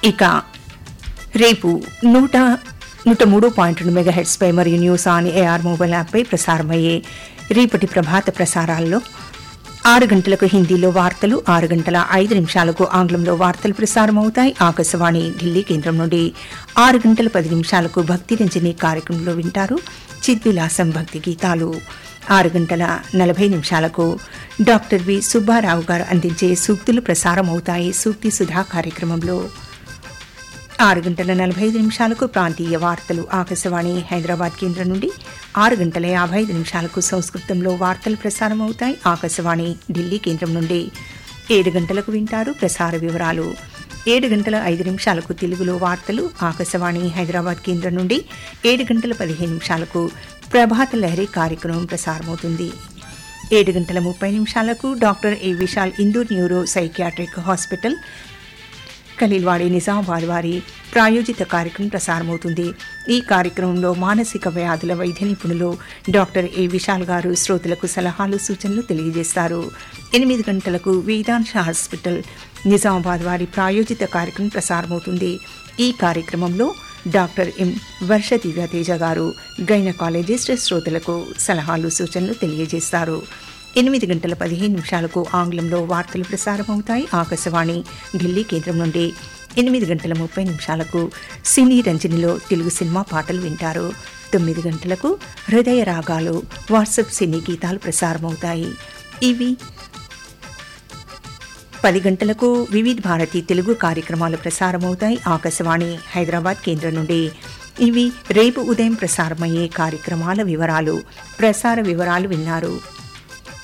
ఇక రేపు నూట నూట మూడు పాయింట్ రెండు మెగా హెడ్స్పై మరియు న్యూస్ ఆన్ ఏఆర్ మొబైల్ యాప్పై ప్రసారమయ్యే రేపటి ప్రభాత ప్రసారాల్లో ఆరు గంటలకు హిందీలో వార్తలు ఆరు గంటల ఐదు నిమిషాలకు ఆంగ్లంలో వార్తలు ప్రసారమవుతాయి ఆకాశవాణి ఢిల్లీ కేంద్రం నుండి ఆరు గంటల పది నిమిషాలకు భక్తి రంజని కార్యక్రమంలో వింటారు చిద్విలాసం భక్తి గీతాలు ఆరు గంటల నలభై నిమిషాలకు డాక్టర్ వి సుబ్బారావు గారు అందించే సూక్తులు ప్రసారం అవుతాయి సూక్తి సుధా కార్యక్రమంలో ఆరు గంటల నలభై ఐదు నిమిషాలకు ప్రాంతీయ వార్తలు ఆకాశవాణి హైదరాబాద్ కేంద్రం నుండి ఆరు గంటల యాభై ఐదు నిమిషాలకు సంస్కృతంలో వార్తలు ప్రసారం అవుతాయి ఆకాశవాణి ఢిల్లీ కేంద్రం నుండి ఏడు గంటలకు వింటారు ప్రసార వివరాలు ఏడు గంటల ఐదు నిమిషాలకు తెలుగులో వార్తలు ఆకాశవాణి హైదరాబాద్ కేంద్రం నుండి ఏడు గంటల పదిహేను నిమిషాలకు ప్రభాత లహరి కార్యక్రమం ప్రసారమవుతుంది ఏడు గంటల ముప్పై నిమిషాలకు doctor A Vishal Indur neuro psychiatric hospital Khaleelwadi Nizamabad వారి ప్రాయోజిత కార్యక్రమం ప్రసారమవుతుంది ఈ కార్యక్రమంలో మానసిక వ్యాధుల వైద్య నిపుణులు డాక్టర్ ఏ విశాల్ గారు శ్రోతలకు సలహాలు సూచనలు తెలియజేస్తారు ఎనిమిది గంటలకు వేదాంశ హాస్పిటల్ నిజామాబాద్ వారి ప్రాయోజిత కార్యక్రమం ప్రసారమవుతుంది ఈ కార్యక్రమంలో డాక్టర్ ఎం వర్ష దివ్యతేజ గారు గైనకాలజిస్ట్ శ్రోతలకు సలహాలు సూచనలు తెలియజేస్తారు ఎనిమిది గంటల పదిహేను నిమిషాలకు ఆంగ్లంలో వార్తలు ప్రసారమవుతాయి ఆకాశవాణి ఢిల్లీ కేంద్రం నుండి ఎనిమిది గంటల ముప్పై నిమిషాలకు సినీ రంజనిలో తెలుగు సినిమా పాటలు వింటారు తొమ్మిది గంటలకు హృదయ రాగాలు వాట్సాప్ సినీ గీతాలు ప్రసారమవుతాయి ఇవి పది గంటలకు వివిధ భారతి తెలుగు కార్యక్రమాలు ప్రసారమవుతాయి ఆకాశవాణి హైదరాబాద్ కేంద్రం నుండి ఇవి రేపు ఉదయం ప్రసారమయ్యే కార్యక్రమాల వివరాలు ప్రసార వివరాలు విన్నారు